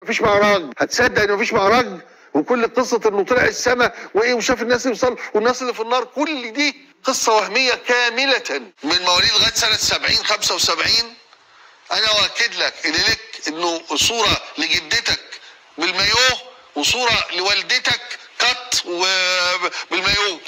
مفيش معراج هتصدق ان مفيش معراج وكل قصه انه طلع السماء وايه وشاف الناس اللي وصل والناس اللي في النار كل دي قصه وهميه كامله من مواليد لغايه سنه 70 75 انا واكد لك ان لك انه صوره لجدتك بالمايوه وصوره لوالدتك قط وبالمايوه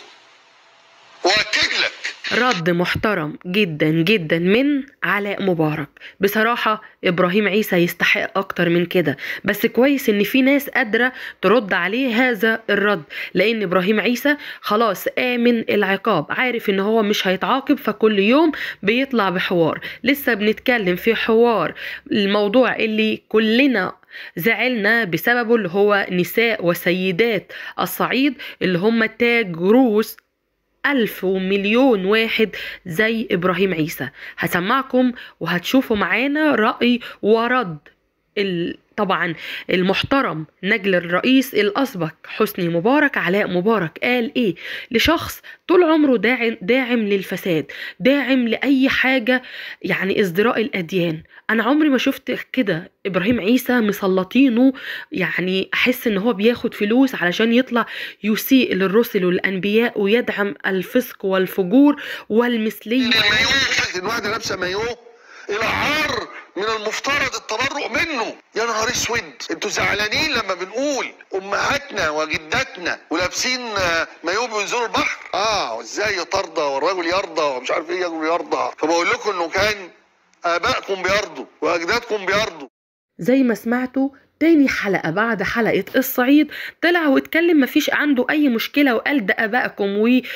واكد لك رد محترم جدا جدا من علاء مبارك بصراحة إبراهيم عيسى يستحق أكتر من كده بس كويس إن في ناس قادرة ترد عليه هذا الرد لأن إبراهيم عيسى خلاص آمن العقاب عارف إن هو مش هيتعاقب فكل يوم بيطلع بحوار لسه بنتكلم في حوار الموضوع اللي كلنا زعلنا بسببه اللي هو نساء وسيدات الصعيد اللي هم تاج روس ألف ومليون واحد زي إبراهيم عيسى هسمعكم وهتشوفوا معانا رأي ورد ال... طبعا المحترم نجل الرئيس الأسبق حسني مبارك علاء مبارك قال إيه لشخص طول عمره داعم, داعم للفساد داعم لأي حاجة يعني ازدراء الأديان أنا عمري ما شفت كده إبراهيم عيسى مسلطينه يعني أحس إن هو بياخد فلوس علشان يطلع يسيء للرسل والأنبياء ويدعم الفسق والفجور والمثلية المايوه الواحده لابسه مايوه العار من المفترض التبرؤ منه يا نهار اسود انتوا زعلانين لما بنقول امهاتنا وجداتنا ولابسين آه، مايوه بينزلوا البحر اه ازاي ترضى والرجل يرضى ومش عارف ايه يرجل يرضى فبقول لكم انه كان ابائكم بيرضوا واجدادكم بيرضوا زي ما سمعتوا تاني حلقة بعد حلقة الصعيد طلع واتكلم مفيش عنده أي مشكلة وقال ده أبائكم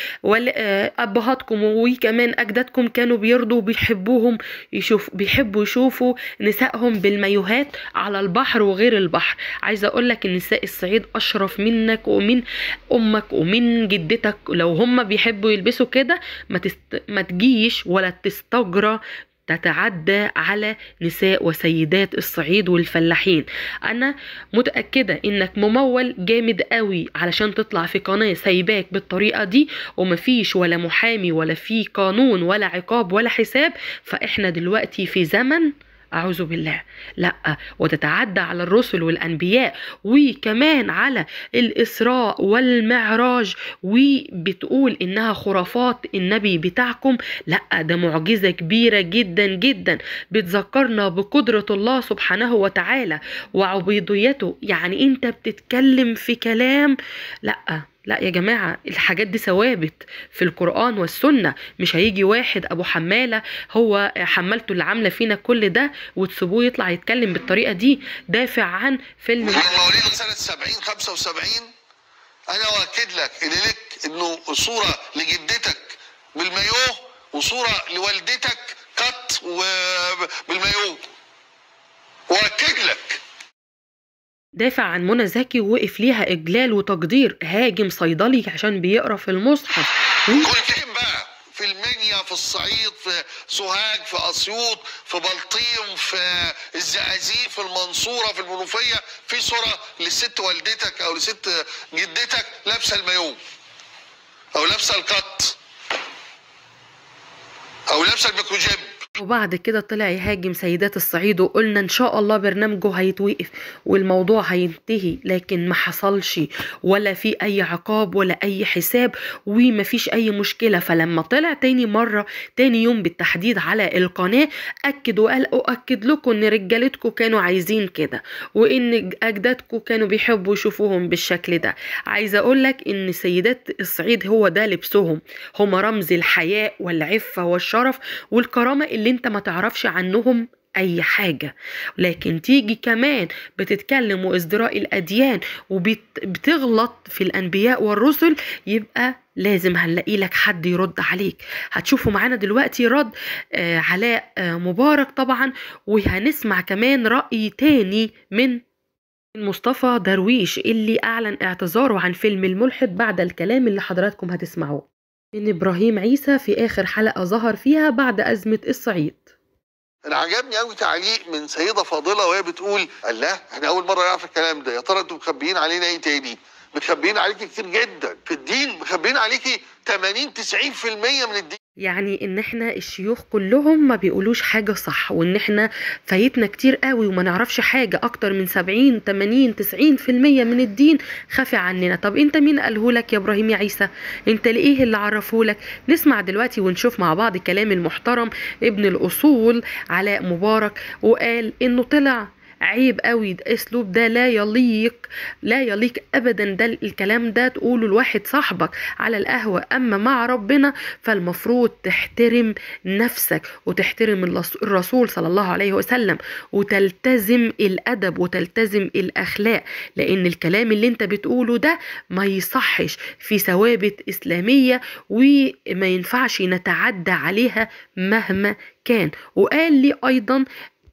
وأبهاتكم وكمان أجدادكم كانوا بيرضوا وبيحبوهم يشوف بيحبوا يشوفوا نسائهم بالمايوهات على البحر وغير البحر عايزة أقولك إن نساء الصعيد أشرف منك ومن أمك ومن جدتك لو هم بيحبوا يلبسوا كده ما, تست... ما تجيش ولا تستجرى تتعدى على نساء وسيدات الصعيد والفلاحين انا متاكده انك ممول جامد قوي علشان تطلع في قناه سايباك بالطريقه دي ومفيش ولا محامي ولا في قانون ولا عقاب ولا حساب فاحنا دلوقتي في زمن أعوذ بالله لا وتتعدى على الرسل والأنبياء وكمان على الإسراء والمعراج وبتقول إنها خرافات النبي بتاعكم لا ده معجزة كبيرة جدا جدا بتذكرنا بقدرة الله سبحانه وتعالى وعبوديته يعني أنت بتتكلم في كلام لا لا يا جماعة الحاجات دي ثوابت في القرآن والسنة مش هيجي واحد أبو حمالة هو حمالته اللي عاملة فينا كل ده وتسيبوه يطلع يتكلم بالطريقة دي دافع عن فيلم من مواليد سنة 70 75 أنا وأكد لك إن لك إنه صورة لجدتك بالمايوه وصورة لوالدتك قط وبالمايوه وأكد لك دافع عن منى زكي ووقف ليها إجلال وتقدير هاجم صيدلي عشان بيقرا في المصحف و... كل فين بقى في المنيا في الصعيد في سوهاج في اسيوط في بلطيم في الزقازيق في المنصوره في المنوفيه في صوره لست والدتك او لست جدتك لابسه المايوه او لابسه القط او لابسه الميكروجيب وبعد كده طلع يهاجم سيدات الصعيد وقلنا ان شاء الله برنامجه هيتوقف والموضوع هينتهي لكن ما حصلش ولا في اي عقاب ولا اي حساب وما فيش اي مشكلة فلما طلع تاني مرة تاني يوم بالتحديد على القناة اكد وقال اؤكد لكم ان رجالتكم كانوا عايزين كده وان اجدادكم كانوا بيحبوا يشوفوهم بالشكل ده عايزة اقولك ان سيدات الصعيد هو ده لبسهم هم رمز الحياء والعفة والشرف والكرامة اللي انت ما تعرفش عنهم اي حاجة لكن تيجي كمان بتتكلم وازدراء الاديان وبتغلط في الانبياء والرسل يبقى لازم هنلاقي لك حد يرد عليك هتشوفوا معانا دلوقتي رد آه علاء آه مبارك طبعا وهنسمع كمان رأي تاني من مصطفى درويش اللي أعلن اعتذاره عن فيلم الملحد بعد الكلام اللي حضراتكم هتسمعوه من إبراهيم عيسى في آخر حلقة ظهر فيها بعد أزمة الصعيد انا عجبني قوي تعليق من سيده فاضله وهي بتقول الله احنا اول مره نعرف الكلام ده يا ترى انتوا مخبيين علينا ايه تاني مخبيين عليكي كتير جدا في الدين مخبيين عليكي 80 90% من الدين يعني ان احنا الشيوخ كلهم ما بيقولوش حاجة صح وان احنا فايتنا كتير قوي وما نعرفش حاجة اكتر من 70 80 90 في المية من الدين خافي عننا طب انت مين قالهولك يا ابراهيم يا عيسى انت لايه اللي عرفهولك نسمع دلوقتي ونشوف مع بعض كلام المحترم ابن الاصول علاء مبارك وقال انه طلع عيب قوي ده اسلوب ده لا يليق لا يليق ابدا ده الكلام ده تقوله لواحد صاحبك على القهوه اما مع ربنا فالمفروض تحترم نفسك وتحترم الرس- الرسول صلى الله عليه وسلم وتلتزم الادب وتلتزم الاخلاق لان الكلام اللي انت بتقوله ده ما يصحش في ثوابت اسلاميه وما ينفعش نتعدى عليها مهما كان وقال لي ايضا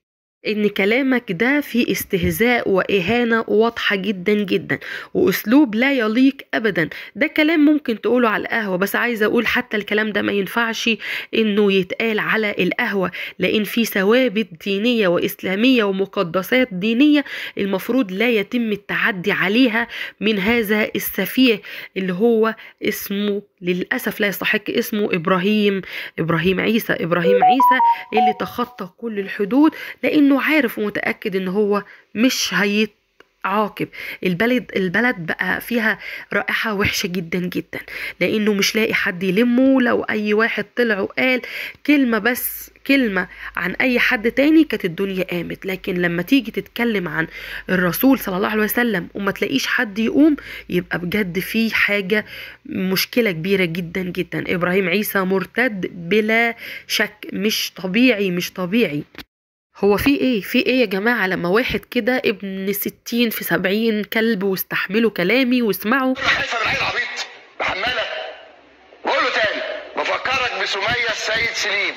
ان كلامك ده فيه استهزاء واهانه واضحه جدا جدا واسلوب لا يليق ابدا ده كلام ممكن تقوله على القهوه بس عايزه اقول حتى الكلام ده ما ينفعش انه يتقال على القهوه لان في ثوابت دينيه واسلاميه ومقدسات دينيه المفروض لا يتم التعدي عليها من هذا السفيه اللي هو اسمه للاسف لا يستحق اسمه ابراهيم ابراهيم عيسى ابراهيم عيسى اللي تخطى كل الحدود لانه عارف ومتاكد ان هو مش هيتعاقب البلد البلد بقى فيها رائحه وحشه جدا جدا لانه مش لاقي حد يلمه لو اي واحد طلع وقال كلمه بس كلمة عن أي حد تاني كانت الدنيا قامت لكن لما تيجي تتكلم عن الرسول صلى الله عليه وسلم وما تلاقيش حد يقوم يبقى بجد في حاجة مشكلة كبيرة جدا جدا إبراهيم عيسى مرتد بلا شك مش طبيعي مش طبيعي هو في ايه في ايه يا جماعة لما واحد كده ابن ستين في سبعين كلب واستحملوا كلامي واسمعوا خايفه من عيل عبيط بحماله بقول له تاني بفكرك بسميه السيد سليم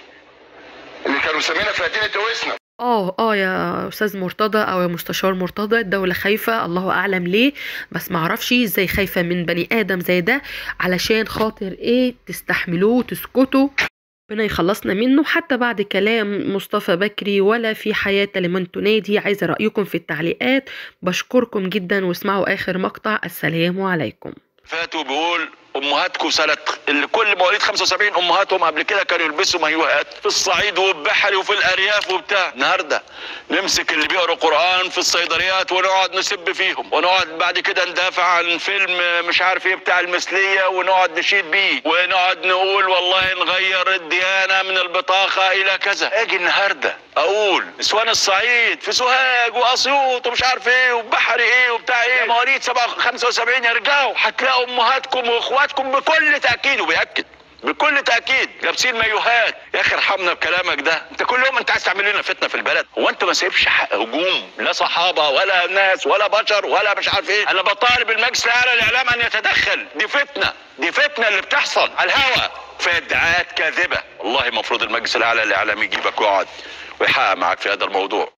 اللي كانوا مسمينها فاتنه اوسنا اه اه يا استاذ مرتضى او يا مستشار مرتضى الدولة خايفة الله اعلم ليه بس معرفش ازاي خايفة من بني ادم زي ده علشان خاطر ايه تستحملوه وتسكتوا ربنا يخلصنا منه حتى بعد كلام مصطفى بكري ولا في حياة لمن تنادي عايزة رأيكم في التعليقات بشكركم جدا واسمعوا آخر مقطع السلام عليكم فاتوا بيقول امهاتكم سنه اللي كل مواليد 75 امهاتهم قبل كده كانوا يلبسوا مايوهات في الصعيد وبحري وفي الارياف وبتاع النهارده نمسك اللي بيقروا قران في الصيدليات ونقعد نسب فيهم ونقعد بعد كده ندافع عن فيلم مش عارف ايه بتاع المثليه ونقعد نشيد بيه ونقعد نقول والله نغير الديانه من البطاقه الى كذا اجي النهارده اقول نسوان الصعيد في سوهاج واسيوط ومش عارف ايه وبحري ايه وبتاع ايه مواليد 75 يرجعوا هتلاقوا امهاتكم واخواتكم بكل تاكيد وبياكد بكل تاكيد لابسين مايوهات يا اخي ارحمنا بكلامك ده انت كل يوم انت عايز تعمل لنا فتنه في البلد هو انت ما سايبش حق هجوم لا صحابه ولا ناس ولا بشر ولا مش عارف ايه انا بطالب المجلس الاعلى للاعلام ان يتدخل دي فتنه دي فتنه اللي بتحصل على الهوا في ادعاءات كاذبه والله المفروض المجلس الاعلى للاعلام يجيبك ويقعد ويحقق معاك في هذا الموضوع